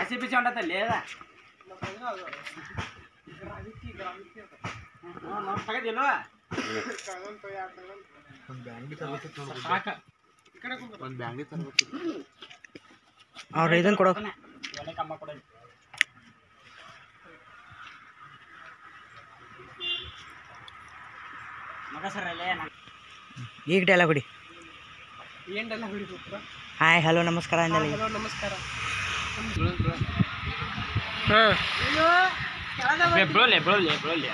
ಆಸಿ ಬಿಸಿ ಹೊಂಟತ್ತಲ್ಲಿ ಅದ ತಗದಿಲ್ವಾ ಅವ್ರ ಇದನ್ನ ಕೊಡೋ ಒಳ್ಳೆ ಕಮ್ಮ ಕೊಡ ಮಗ ಸರ್ ಅಲ್ಲೇ ಈಗ ಡೈಲಾಗ್ ಹೊಡಿ ಏನೆಲ್ಲ ಹಿಡಿದು ಹಾಯ್ ಹಲೋ ನಮಸ್ಕಾರ ಅಂದಲ್ಲ ಹಲೋ ನಮಸ್ಕಾರ ಬೆಬ್ರೋಲೆ ಬೆಬ್ರೋಲೆ ಬೆಬ್ರೋಲೆ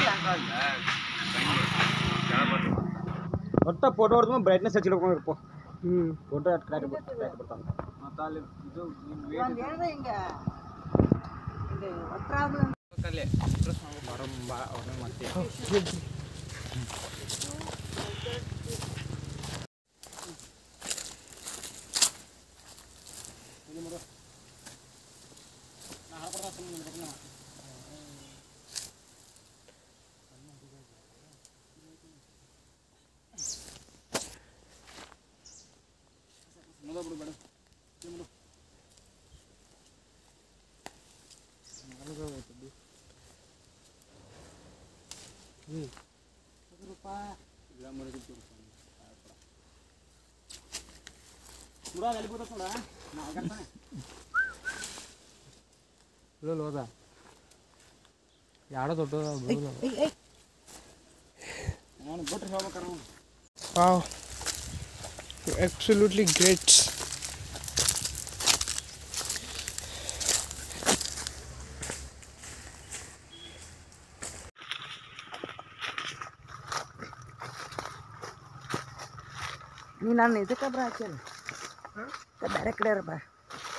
ಒಟ್ಟ ಫೋಟೋ ಹೊಡೆದು ಬ್ರೈಟ್ನೆಸ್ ಹೆಚ್ಚು ಹಿಡ್ಕೊಂಡಿರ್ಪ ಹ್ಞೂ ಫೋಟೋ ಅಟ್ ಕ್ರಾಕ್ ಬರ್ತಾನೆ ಮತ್ತು ಅಲ್ಲಿ ಇದು ಮುರಾದ್ ಅಲ್ಲಿ ಕೂತ ನೋಡ ನಾ ಆಗಂತಾನೆ ಹೋದ ಯಾಡೋ ದೊಡ್ಡ ಅವನು ಬಿಟ್ರೆ ಹೇಳ್ಬೇಕಾರ ಅವ್ನು Wow. Absolutely great. ನೀ ನಾನು ಇದಕ್ಕೆ ಬರ ಹಾಕ್ಯಾನ ಬೇರೆ ಕಡೆ ಇರ ಬಾ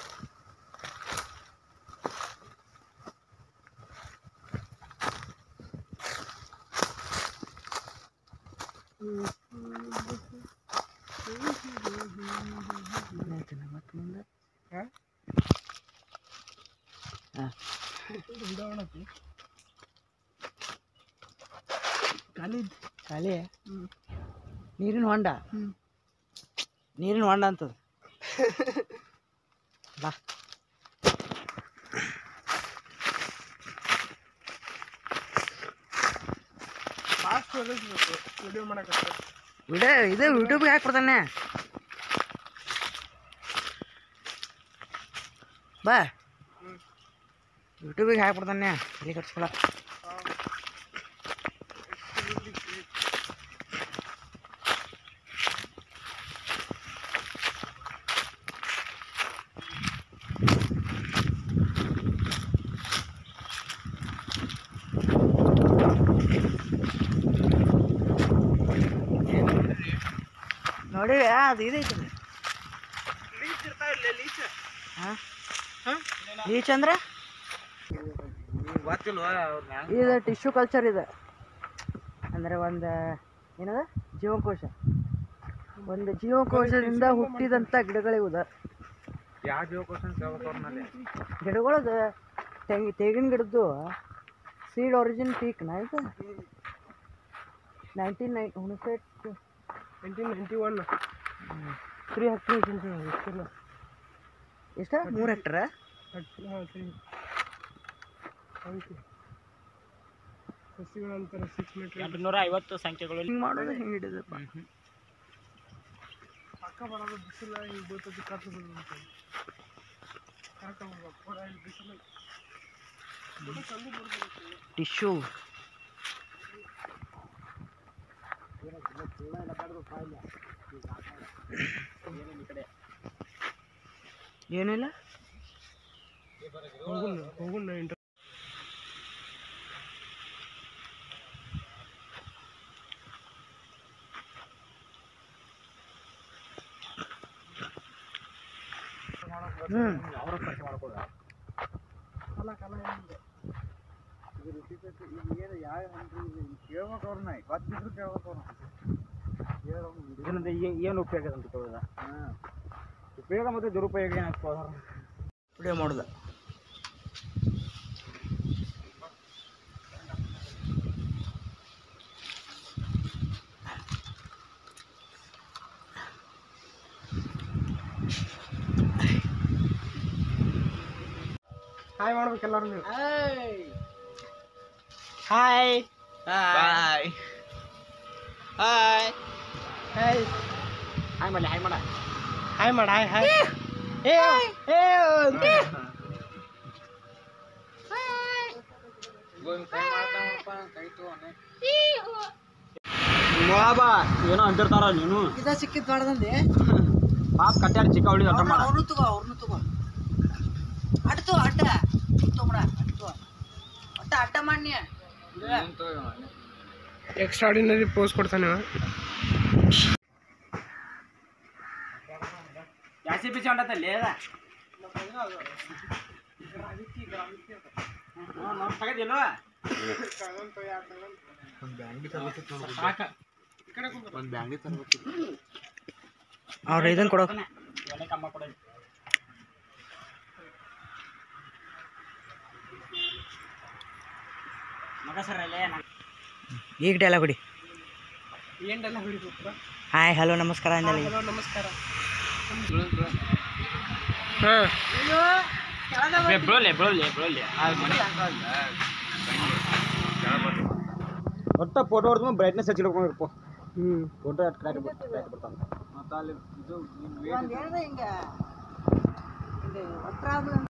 ಏನಾಯ್ತಣ್ಣ ಮತ್ತೆ ಮುಂದೆ ಹಾ? ಹಾ. ಖಾಲಿ ಖಾಲಿ ನೀರಿನ ಹೊಂಡ ನೀರಿನ ಹೊಂಡ ಅಂತದ ಬಾ ಫಾಸ್ಟ್ ಓದಿಸ್ಬೇಕು ವಿಡಿಯೋ ಮಾಡಕತ್ತೆ ವಿಡಿಯೋ ಇದು ಯೂಟ್ಯೂಬ್ಗೆ ಹಾಕ್ಬಿಡ್ತಾನೆ ಬಾ ಯೂಟ್ಯೂಬಿಗೆ ಹಾಕ್ಬಿಡ್ತಾನೆ ಇಲ್ಲಿ ಕಟ್ಸ್ಕೊಳ ನೋಡಿ ಅದು ಇದೈತಲ್ಲ ಲೀಚ್ ಇರ್ತಾವಿಲ್ಲ ಲೀಚ್ ಹಾಂ ಬೀಚ್ ಅಂದ್ರೆ ಗೊತ್ತಿಲ್ವಾ ಅವ್ರನ್ನ ಇದು ಟಿಶ್ಯೂ ಕಲ್ಚರ್ ಇದೆ ಅಂದರೆ ಒಂದು ಏನದ ಜೀವಕೋಶ ಒಂದು ಜೀವಕೋಶದಿಂದ ಹುಟ್ಟಿದಂಥ ಗಿಡಗಳಿವುದ ಯಾವ ಜೀವ ಕ್ವಶನ್ ಕೇಳ್ಬೇಕು ಅವ್ರನ್ನಲ್ಲಿ ಗಿಡಗಳದು ತೆಂಗಿ ತೆಂಗಿನ ಗಿಡದ್ದು ಸೀಡ್ ಒರಿಜಿನ್ ಪೀಕ್ನ ಇದು ನೈನ್ಟೀನ್ ನೈನ್ ಹುಣಸೆಟ್ nineteen ninety one three hectare ಎಷ್ಟಿಲ್ಲ ಎಷ್ಟು ಮೂರು ಹೆಕ್ಟರ ಹಾಂ ಸರಿ ಆಯ್ತು ಸಸಿಗಳು ಅಂತಾರೆ ಸಿಕ್ಸ್ ಮೀಟ್ರ್ ಎಂಟುನೂರ ಐವತ್ತು ಸಂಖ್ಯೆಗಳು ಹಿಂಗೆ ಮಾಡೋದು ಹಿಂಗೆ ಹಿಡಿದಪ್ಪ ಪಕ್ಕ ಬರೋದು ಬಿಸಿಲ ಹಿಂಗೆ ಬೀಳ್ತದೆ ಕಾಸು ಬೀಳ್ತದೆ ಕರ್ಕೊಂಡ್ ಪೂರ ಇಲ್ಲಿ ಬಿಸಿಲು ಟಿಶ್ಯೂ ಏನಿಲ್ಲ ಹೋಗುಣ ಹೋಗುಣ ಇಂಟರ್ ಹ್ಞೂ ಕಾಲ ಕಾಲ ಏನಿದೆ ಕೇಳ್ಬೇಕು ಅವ್ರನ್ನ ಗೊತ್ತಿದ್ರು ಕೇಳ್ಬೇಕು ಅವ್ರನ್ನ ಇದರಿಂದ ಏನು ಉಪಯೋಗ ಅಂತ ಕೇಳಿದ ಉಪಯೋಗ ಮತ್ತು ದುರುಪಯೋಗ ಏನಾಗ್ತದೆ ವಿಡಿಯೋ ಮಾಡೋದು ಹಾಯ್ ಮಾಡ್ಬೇಕು ಎಲ್ಲರೂ ನೀವು hi bye hi hi hi ಮಾಡಿ ಹಾಯ್ ಮಾಡ ಹಾಯ್ ಮಾಡ ಹಾಯ್ ಹಾಯ್ ಏ ಏ ಬಾ ಏನೋ ಅಂತಿರ್ತಾರ ನೀನು ಇದ ಸಿಕ್ಕಿದ್ ಮಾಡ್ದಂದೆ ಪಾಪ ಕಟ್ಟಾಡಿ ಚಿಕ್ಕ ಹುಡುಗಿ ಅರ್ಥ ಮಾಡ ಅವ್ರನ್ನು ತಗೋ ಅವ್ರನ್ನು ತಗೋ ಅಡ್ತು ಅಡ್ಡ ತಗೊಡ ಅಡ್ತು ಅಡ್ಡ ಅಡ್ಡ ಮಾಡಿ ಎಕ್ಸ್ಟ್ರಾಡಿನರಿ ಪೋಸ್ ಕೊಡ್ತಾನೆ ಇವ. ಜಾಸ್ತಿ ಬಿಸಿ ಹೊಂಟತ್ತಲ್ಲಿ ಅದ ತಗದಿಲ್ವಾ ಅವ್ರ ಇದನ್ನ ಕೊಡೋ ಒಳ್ಳೆ ಕಮ್ಮ ಕೊಡ ಮಗ ಸರ್ ಅಲ್ಲೇ ಈಗ ಡೈಲಾಗ್ ಬಿಡಿ ಏನ್ಡೆಲ್ಲ ಹಿಡಿಬೇಕು ಹಾಯ್ ಹಲೋ ನಮಸ್ಕಾರ ಅಂದಲ್ಲ ಹಲೋ ನಮಸ್ಕಾರ ಹಾಂ ಬ್ರೋಲೆ ಬ್ರೋಲೆ ಬ್ರೋಲೆ ಒಟ್ಟ ಫೋಟೋ ಹೊಡೆದು ಬ್ರೈಟ್ನೆಸ್ ಹಚ್ಚಿಡ್ಕೊಂಡಿರಪ್ಪ ಹ್ಞೂ ಫೋಟೋ ಕ್ಲಾರಿಟಿ ಬರ್ತಾನೆ ಮತ್ತೆ ಅಲ್ಲಿ ಇದು ಹಿಂಗ